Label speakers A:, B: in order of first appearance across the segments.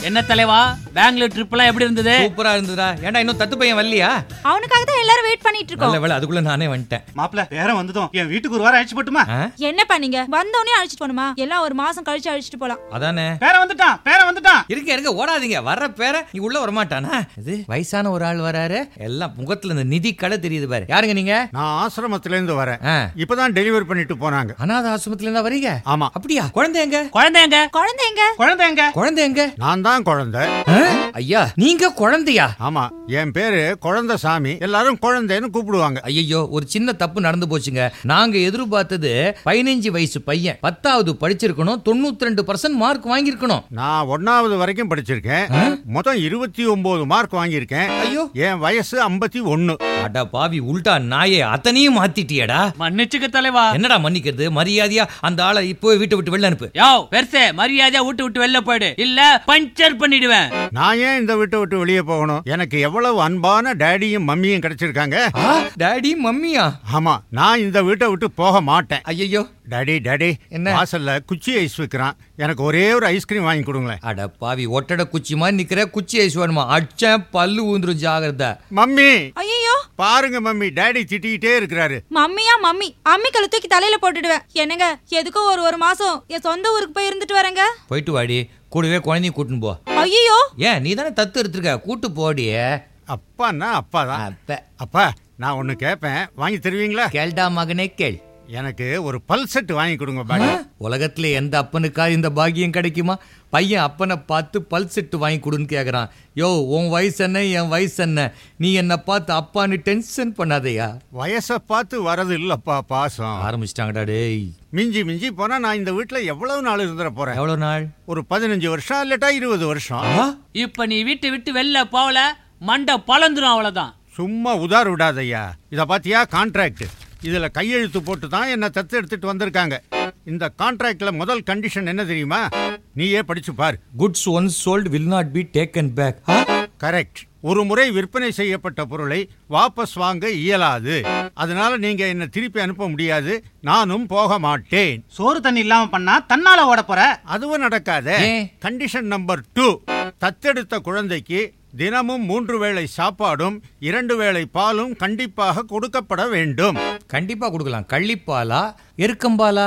A: என்ன தலைவா பெங்களூர் ட்ரிப் எல்லாம் எப்படி இருந்தது
B: சூப்பரா இருந்ததா ஏன்டா இன்னும் தத்து பையன் வரலையா
C: அவனுக்காக தான் எல்லாரும் வெயிட் பண்ணிட்டு இருக்கோம்
B: நல்ல வேலை அதுக்குள்ள நானே வந்துட்டேன்
D: மாப்பிள பேரன் வந்ததும் என் வீட்டுக்கு ஒரு வாரம் அழைச்சு போட்டுமா
B: ஆ?
C: என்ன பண்ணீங்க வந்தவனே அழைச்சிட்டு போணுமா எல்லாம் ஒரு மாசம் கழிச்சு அழைச்சிட்டு போலாம்
B: அதானே
D: பேரன் வந்துட்டான் பேரன் வந்துட்டான்
B: இருக்க இருக்க ஓடாதீங்க வர்ற பேர நீ உள்ள வரமாட்டானா இது வயசான ஒரு ஆள் வராரு எல்லாம் முகத்துல இந்த நிதி கடை தெரியுது பாரு யாருங்க நீங்க
E: நான் ஆசிரமத்துல இருந்து வரேன்
B: ஆ,
E: இப்பதான் டெலிவரி பண்ணிட்டு போனாங்க
B: அனாத ஆசிரமத்துல இருந்தா வரீங்க
E: ஆமா
B: அப்படியா குழந்தை எங்க
A: குழந்தைங்க
C: குழந்தை எங்க
D: குழந்தை எங்க
B: குழந்தை எங்க
E: நான் தான் குழந்தை
B: ஆ? ஐயா நீங்க குழந்தையா
E: ஆமா என் பேரு குழந்தை சாமி எல்லாரும் குழந்தைன்னு கூப்பிடுவாங்க
B: ஐயோ ஒரு சின்ன தப்பு நடந்து போச்சுங்க நாங்க எதிர்பார்த்தது பதினஞ்சு வயசு பையன் பத்தாவது படிச்சிருக்கணும் தொண்ணூத்தி ரெண்டு பர்சன்ட் மார்க் வாங்கியிருக்கணும்
E: நான் ஒன்னாவது வரைக்கும் படிச்சிருக்கேன் மொத்தம் இருபத்தி ஒன்பது மார்க் வாங்கியிருக்கேன்
B: ஐயோ
E: என் வயசு ஐம்பத்தி ஒன்னு
B: அட பாவி உல்டா நாயே அத்தனையும் மாத்திட்டியடா
A: மன்னிச்சுக்க தலைவா
B: என்னடா மன்னிக்கிறது மரியாதையா அந்த ஆளை இப்போ வீட்டை விட்டு வெளில அனுப்பு
A: யோ பெருசே மரியாதையா விட்டு விட்டு வெளில போயிடு இல்ல பஞ்சர் பண்ணிடுவேன்
E: நான் ஏன் இந்த வீட்டை விட்டு வெளியே போகணும் எனக்கு எவ்வளவு அன்பான டேடியும் மம்மியும் கிடைச்சிருக்காங்க
B: ஆ, டாடி மம்மியா
E: ஆமா நான் இந்த வீட்டை விட்டு போக மாட்டேன்
B: ஐயோ
E: டாடி டாடி
B: என்ன?
E: வாசல்ல குச்சி ஐஸ் விற்கிறான் எனக்கு ஒரே ஒரு ஐஸ்கிரீம் வாங்கி கொடுங்களேன்
B: அட பாவி ஒட்டட குச்சி மாதிரி நிக்கிற குச்சி ஐஸ் வேணுமா அடிச்சேன் பல்லு ஊந்துரும் ஜாகிரதை
E: மம்மி
C: ஐயோ
E: பாருங்க மம்மி டாடி திட்டிக்கிட்டே இருக்கிறாரு
C: மம்மியா மம்மி அம்மி கழு தூக்கி தலையில போட்டுடுவேன் என்னங்க எதுக்கோ ஒரு ஒரு மாசம் என் சொந்த ஊருக்கு போய் இருந்துட்டு வரேங்க
B: போயிட்டு வாடி கூடவே குழந்தையும் கூட்டின்னு போ
C: ஐயோ
B: ஏன் நீ தானே தத்து எடுத்திருக்க கூட்டு போடியே
E: அப்பான்னா அப்பா தான்
B: அப்ப
E: அப்பா நான் ஒன்னு கேட்பேன் வாங்கி தருவீங்களா
B: கேள்டா மகனே கேள்
E: எனக்கு ஒரு பல் செட் வாங்கி கொடுங்க பாடி
B: உலகத்துல எந்த அப்பனுக்கா இந்த பாக்கியம் கிடைக்குமா பையன் அப்பனை பார்த்து பல் செட்டு வாங்கி கொடுன்னு கேக்குறான் யோ உன் வயசு என்ன என் வயசு என்ன நீ என்ன பார்த்து அப்பான்னு டென்ஷன் பண்ணாதயா
E: வயசை பார்த்து வரது இல்லப்பா பாசம்
B: ஆரம்பிச்சிட்டாங்கடா டேய்
E: மிஞ்சி மிஞ்சி போனா நான் இந்த வீட்ல எவ்வளவு நாள் இருந்துட போறேன்
B: எவ்வளவு நாள்
E: ஒரு பதினஞ்சு வருஷம் இல்லட்டா இருபது வருஷம்
B: ஆ?
A: இப்ப நீ வீட்டு விட்டு வெளில போகல மண்டை பழந்துரும் அவ்வளவுதான்
E: சும்மா உதார் விடாதய்யா இத பாத்தியா கான்ட்ராக்ட் இதுல கையெழுத்து போட்டு தான் என்ன தத்து எடுத்துட்டு வந்திருக்காங்க இந்த கான்ட்ராக்ட்ல முதல் கண்டிஷன் என்ன தெரியுமா நீயே படிச்சு பார்
B: goods once sold will not be taken back
E: correct ஒரு முறை விற்பனை செய்யப்பட்ட பொருளை வாபஸ் வாங்க இயலாது அதனால நீங்க என்ன திருப்பி அனுப்ப முடியாது நானும் போக மாட்டேன்
D: சோறு தண்ணி இல்லாம பண்ணா தன்னால ஓட போற
E: அதுவும் நடக்காதே
B: ஏன்?
E: கண்டிஷன் நம்பர் டூ தத்தெடுத்த குழந்தைக்கு தினமும் மூன்று வேளை சாப்பாடும் இரண்டு வேளை பாலும் கண்டிப்பாக கொடுக்கப்பட வேண்டும்
B: கண்டிப்பா கொடுக்கலாம் கள்ளிப்பாலா எருக்கம்பாலா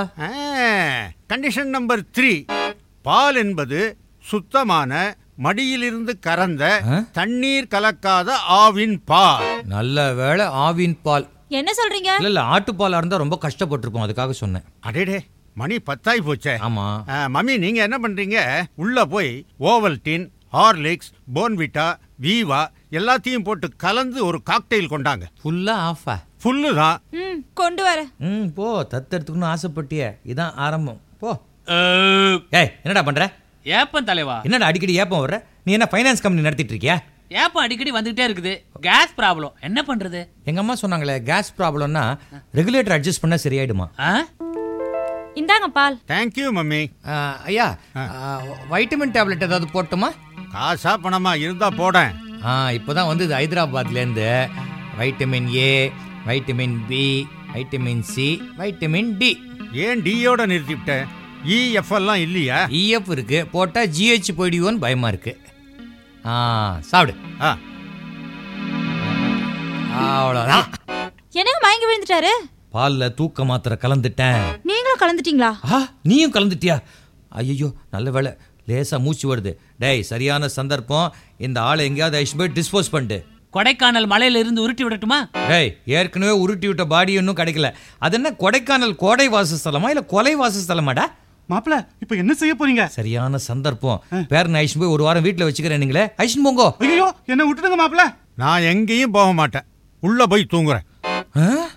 E: கண்டிஷன் நம்பர் த்ரீ பால் என்பது சுத்தமான மடியிலிருந்து கறந்த
B: ஆ?
E: தண்ணீர் கலக்காத ஆவின் பால்
B: நல்ல வேளை ஆவின் பால்
C: என்ன சொல்றீங்க
B: இல்ல இல்ல ஆட்டுப்பாலா இருந்தா ரொம்ப கஷ்டப்பட்டிருப்போம் அதுக்காக சொன்னேன்
E: அடேடே மணி பத்தாய் போச்சே
B: ஆமா
E: ஆ, மம்மி நீங்க என்ன பண்றீங்க உள்ள போய் ஓவல்டின் ஹார்லிக்ஸ் போன்விட்டா வீவா எல்லாத்தையும் போட்டு கலந்து ஒரு காக்டெயில் கொண்டாங்க
B: ஃபுல்லா ஆஃபா
E: ஃபுல்லு தான்
C: ம் கொண்டு வரேன்
B: ம் போ தத்தெடுத்துக்கணும்னு ஆசைப்பட்டிய இதான் ஆரம்பம் போ
A: அஹ்,
B: ஏய் என்னடா பண்ற
A: ஏப்பம் தலைவா
B: என்னடா அடிக்கடி ஏப்பம் வர்ற நீ என்ன ஃபைனான்ஸ் கம்பெனி நடத்திட்டு இருக்கியா
A: ஏப்பம் அடிக்கடி வந்துகிட்டே இருக்குது கேஸ் ப்ராப்ளம் என்ன பண்றது
B: எங்க அம்மா சொன்னாங்களே கேஸ் ப்ராப்ளம்னா ரெகுலேட்டர் அட்ஜஸ்ட் பண்ணா சரியாயிடுமா
A: ஆ?
C: இந்தாங்க பால்
E: தேங்க்யூ மம்மி
B: ஆ, ஐயா வைட்டமின் டேப்லெட் ஏதாவது போட்டுமா
E: காசா பணமா இருந்தா போடேன்
B: ஆ இப்போதான் வந்தது ஹைதராபாத்லேருந்து vitamin A vitamin B vitamin C vitamin D
E: ஏன் டியோட நிறுத்திவிட்டேன் இஎஃப் எல்லாம் இல்லையா
B: இஎஃப் இருக்கு போட்டா ஜிஹெச் போயிடுவோன்னு பயமா இருக்கு ஆ சாப்பிடு
E: ஆ,
B: அவ்வளோதான்
C: என்னங்க மயங்கி விழுந்துட்டாரு
B: பாலில் தூக்க மாத்திரை கலந்துட்டேன்
C: நீங்களும் கலந்துட்டீங்களா
B: ஆ நீயும் கலந்துட்டியா ஐயோ நல்ல வேலை லேசா மூச்சு வருது டேய் சரியான சந்தர்ப்பம் இந்த ஆளை எங்கேயாவது ஐஸ் போய் டிஸ்போஸ் பண்ணிட்டு
A: கொடைக்கானல் மலையில இருந்து உருட்டி விடட்டுமா
B: டேய் ஏற்கனவே உருட்டி விட்ட பாடி இன்னும் கிடைக்கல அது என்ன கொடைக்கானல் கோடை வாசஸ்தலமா இல்ல கொலை வாசஸ்தலமாடா
D: மாப்பிள இப்ப என்ன செய்ய போறீங்க
B: சரியான சந்தர்ப்பம் பேரன் ஐஷன் போய் ஒரு வாரம் வீட்டில் வச்சுக்கிறேன் நீங்களே ஐஷன் போங்கோ
D: ஐயோ என்ன விட்டுடுங்க மாப்பிள
E: நான் எங்கேயும் போக மாட்டேன் உள்ள போய் தூங்குறேன்
B: ஆ?